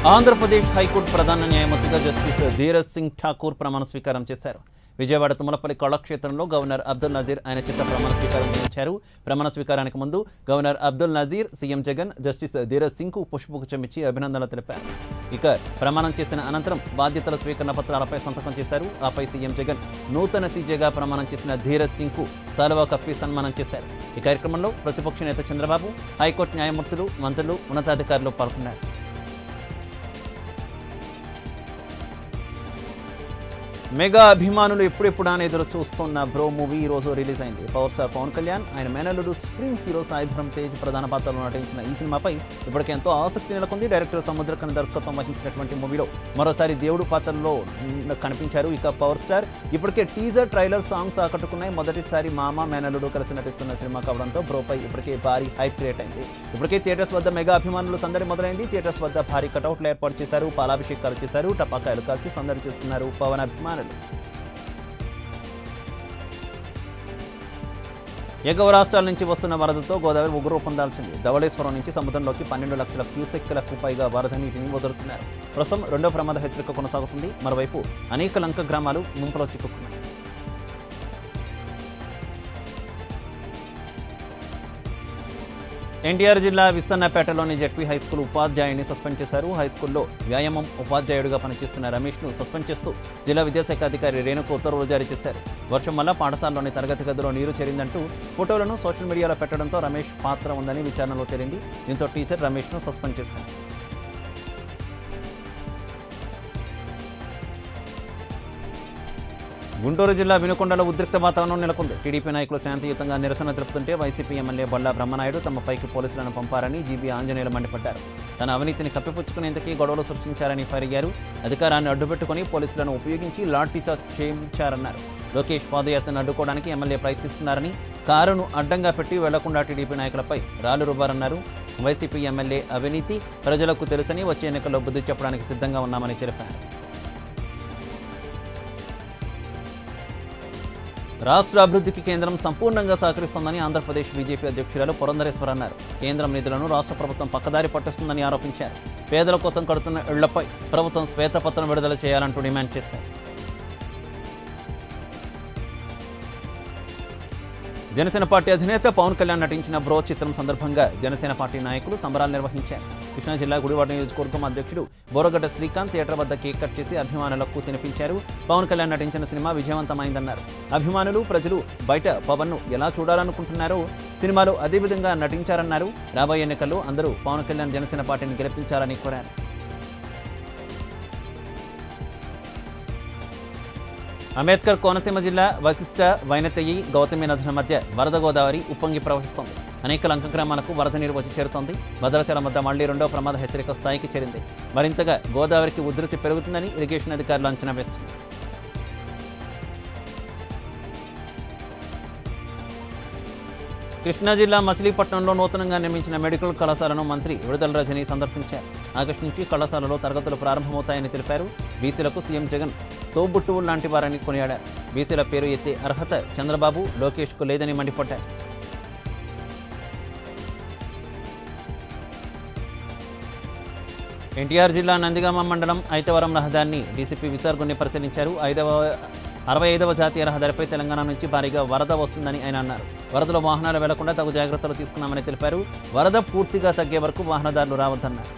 Andhra Pradesh high court ప్రధాన న్యాయమూర్తిగా justice Dheeraj Singh Thakur ప్రమాణ స్వీకారం చేశారు విజయవాడ తుమ్మలపల్లి కళాక్షేత్రంలో గవర్నర్ అబ్దుల్ నజీర్ ఆయన చేత ప్రమాణ స్వీకారం చేయించారు ప్రమాణ స్వీకారానికి ముందు governor Abdul Nazeer CM Jagan justice Dheeraj సింగ్కు పుష్పగుచ్చం ఇచ్చి అభినందనలు తెలిపారు ఇక ప్రమాణం చేసిన అనంతరం బాధ్యతల స్వీకరణ పత్రాలపై సంతకం చేశారు ఆపై సీఎం జగన్ నూతన సీజేగా ప్రమాణం చేసిన ధీరజ్ సింగ్కు సాలువా కప్పి సన్మానం చేశారు ఈ కార్యక్రమంలో ప్రతిపక్ష నేత చంద్రబాబు హైకోర్టు న్యాయమూర్తులు మంత్రులు ఉన్నతాధికారులు పాల్గొన్నారు మెగా అభిమానులు ఎప్పుడెప్పుడు అని ఎదురు చూస్తున్న బ్రో మూవీ ఈ రోజు రిలీజ్ అయింది పవర్ స్టార్ పవన్ కళ్యాణ్ ఆయన మేనల్లుడు స్ప్రింగ్ హీరో సాయిధరం తేజ్ ప్రధాన పాత్రలో నటించిన ఈ సినిమాపై ఇప్పటికే ఎంతో ఆసక్తి నెలకొంది డైరెక్టర్ సముద్రకన్ దర్శకత్వం వహించినటువంటి మూవీలో మరోసారి దేవుడు పాత్రలో మ్, కనిపించారు ఇక పవర్ స్టార్ ఇప్పటికే టీజర్ ట్రైలర్ సాంగ్స్ ఆకట్టుకున్నాయి మొదటిసారి మామ మేనల్లుడు కలిసి నటిస్తున్న సినిమా కావడంతో బ్రోపై ఇప్పటికే భారీ హైప్ క్రియేట్ అయింది ఇప్పటికే థియేటర్స్ వద్ద మెగా అభిమానులు సందడి మొదలైంది థియేటర్స్ వద్ద భారీ కటౌట్లు ఏర్పాటు చేశారు పాలాభిషేకాలు చేశారు టపాకాయలు కాల్చి సందడి చేస్తున్నారు పవన్ అభిమానులు ఎగువ రాష్ట్రాల నుంచి వస్తున్న వరదతో గోదావరి ఉగ్రరూపం దాల్చింది ధవళేశ్వరం నుంచి సముద్రంలోకి పన్నెండు లక్షల క్యూసెక్లకు పైగా వరద నీటిని వదులుతున్నారు ప్రస్తుతం రెండో ప్రమాద హెచ్చరిక కొనసాగుతుంది మరోవైపు అనేక లంక గ్రామాలు ముంపులో చిక్కుకున్నాయి ఎన్టీఆర్ జిల్లా విస్తన్నపేటలోని జెడ్పీ హై స్కూల్ ఉపాధ్యాయుని సస్పెండ్ చేశారు హై స్కూల్లో వ్యాయామం ఉపాధ్యాయుడిగా పనిచేస్తున్న రమేష్ను సస్పెండ్ చేస్తూ జిల్లా విద్యాశాఖ అధికారి రేణుకు ఉత్తర్వులు జారీ చేశారు వర్షం వల్ల పాఠశాలలోని తరగతి గదిలో నీరు చేరిందంటూ ఫోటోలను సోషల్ మీడియాలో పెట్టడంతో రమేష్ పాత్ర ఉందని విచారణలో తేలింది దీంతో టీచర్ రమేష్ను సస్పెండ్ చేశారు గుంటూరు జిల్లా వినుకొండలో ఉద్రిక్త వాతావరణం నెలకొంది టీడీపీ నాయకులు శాంతియుతంగా నిరసన తెలుపుతుంటే వైసీపీ ఎమ్మెల్యే బొల్లా బ్రహ్మనాయుడు తమపైకి పోలీసులను పంపారని జీబీ ఆంజనేయులు మండిపడ్డారు తన అవినీతిని కప్పిపుచ్చుకునేందుకే గొడవలు సృష్టించారని ఫైరయ్యారు అధికారాన్ని అడ్డుపెట్టుకుని పోలీసులను ఉపయోగించి లాఠీచార్జ్ చేయించారన్నారు లోకేష్ పాదయాత్రను అడ్డుకోవడానికి ఎమ్మెల్యే ప్రయత్నిస్తున్నారని కారును అడ్డంగా పెట్టి వెళ్లకుండా టీడీపీ నాయకులపై రాళ్లు రుబ్బారన్నారు వైసీపీ ఎమ్మెల్యే అవినీతి ప్రజలకు తెలుసని వచ్చే ఎన్నికల్లో బుద్ధి చెప్పడానికి సిద్ధంగా ఉన్నామని తెలిపారు రాష్ట్ర అభివృద్ధికి కేంద్రం సంపూర్ణంగా సహకరిస్తోందని ఆంధ్రప్రదేశ్ బీజేపీ అధ్యక్షురాలు పురంధరేశ్వర్ అన్నారు కేంద్రం నిధులను రాష్ట్ర ప్రభుత్వం పక్కదారి పట్టిస్తుందని ఆరోపించారు పేదల కోసం కడుతున్న ఇళ్లపై ప్రభుత్వం శ్వేతపత్రం విడుదల చేయాలంటూ డిమాండ్ చేశారు జనసేన పార్టీ అధినేత పవన్ కళ్యాణ్ నటించిన బ్రో చిత్రం సందర్భంగా జనసేన పార్టీ నాయకులు సంబరాలు నిర్వహించారు కృష్ణా జిల్లా గుడివాడ నియోజకవర్గం అధ్యక్షుడు బోరగడ్డ శ్రీకాంత్ థియేటర్ వద్ద కేక్ కట్ చేసి అభిమానులకు తినిపించారు పవన్ కళ్యాణ్ నటించిన సినిమా విజయవంతమైందన్నారు అభిమానులు ప్రజలు బయట పవన్ను ఎలా చూడాలనుకుంటున్నారో సినిమాలో అదే విధంగా నటించారన్నారు రాబోయే ఎన్నికల్లో అందరూ పవన్ కళ్యాణ్ జనసేన పార్టీని గెలిపించాలని కోరారు అంబేద్కర్ కోనసీమ జిల్లా వశిష్ట వైనతయ్యి గౌతమి నదుల మధ్య వరద గోదావరి ఉప్పొంగి ప్రవహిస్తోంది అనేక లంక గ్రామాలకు వరద నీరు వచ్చి చేరుతోంది భద్రాచలం వద్ద మళ్లీ రెండో ప్రమాద హెచ్చరిక స్థాయికి చేరింది మరింతగా గోదావరికి ఉధృతి పెరుగుతుందని ఇరిగేషన్ అధికారులు అంచనా వేస్తున్నారు కృష్ణా జిల్లా మచిలీపట్నంలో నూతనంగా నిర్మించిన మెడికల్ కళాశాలను మంత్రి విడుదల రజని సందర్శించారు ఆగస్టు నుంచి కళాశాలలో తరగతులు ప్రారంభమవుతాయని తెలిపారు బీసీలకు సీఎం జగన్ తోబుట్టువులు లాంటి వారని కొనియాడారు బీసీల పేరు ఎత్తే అర్హత చంద్రబాబు లోకేష్కు లేదని మండిపడ్డారు ఎన్టీఆర్ జిల్లా నందిగామ మండలం ఐతవరం రహదారిని డీసీపీ విసర్గుని పరిశీలించారు ఐదవ అరవై ఐదవ జాతీయ రహదారిపై తెలంగాణ నుంచి భారీగా వరద వస్తుందని ఆయన అన్నారు వరదలో వాహనాలు వెళ్లకుండా తగు జాగ్రత్తలు తీసుకున్నామని తెలిపారు వరద పూర్తిగా తగ్గే వరకు వాహనదారులు రావద్దన్నారు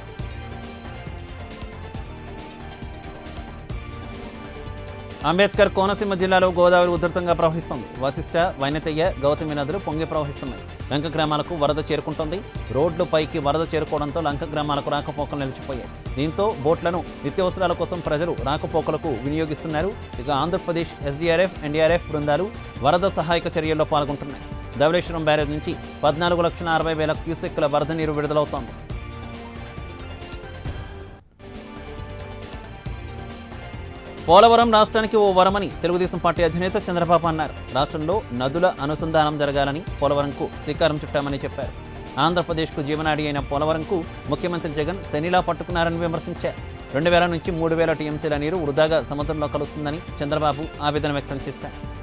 అంబేద్కర్ కోనసీమ జిల్లాలో గోదావరి ఉధృతంగా ప్రవహిస్తోంది వశిష్ట వైనతయ్య గౌతమి నదులు పొంగి ప్రవహిస్తున్నాయి లంక గ్రామాలకు వరద చేరుకుంటోంది రోడ్లు పైకి వరద చేరుకోవడంతో లంక గ్రామాలకు రాకపోకలు నిలిచిపోయాయి దీంతో బోట్లను నిత్యావసరాల కోసం ప్రజలు రాకపోకలకు వినియోగిస్తున్నారు ఇక ఆంధ్రప్రదేశ్ ఎస్డీఆర్ఎఫ్ ఎన్డీఆర్ఎఫ్ బృందాలు వరద సహాయక చర్యల్లో పాల్గొంటున్నాయి ధవళేశ్వరం బ్యారేజ్ నుంచి పద్నాలుగు లక్షల అరవై వేల క్యూసెక్కుల వరద నీరు విడుదలవుతోంది పోలవరం రాష్ట్రానికి ఓ వరమని తెలుగుదేశం పార్టీ అధినేత చంద్రబాబు అన్నారు రాష్ట్రంలో నదుల అనుసంధానం జరగాలని పోలవరంకు శ్రీకారం చుట్టామని చెప్పారు ఆంధ్రప్రదేశ్కు జీవనాడి అయిన పోలవరంకు ముఖ్యమంత్రి జగన్ శనిలా పట్టుకున్నారని విమర్శించారు రెండు వేల నుంచి మూడు వేల టీఎంసీల నీరు వృధాగా సముద్రంలో కలుస్తుందని చంద్రబాబు ఆవేదన వ్యక్తం చేశారు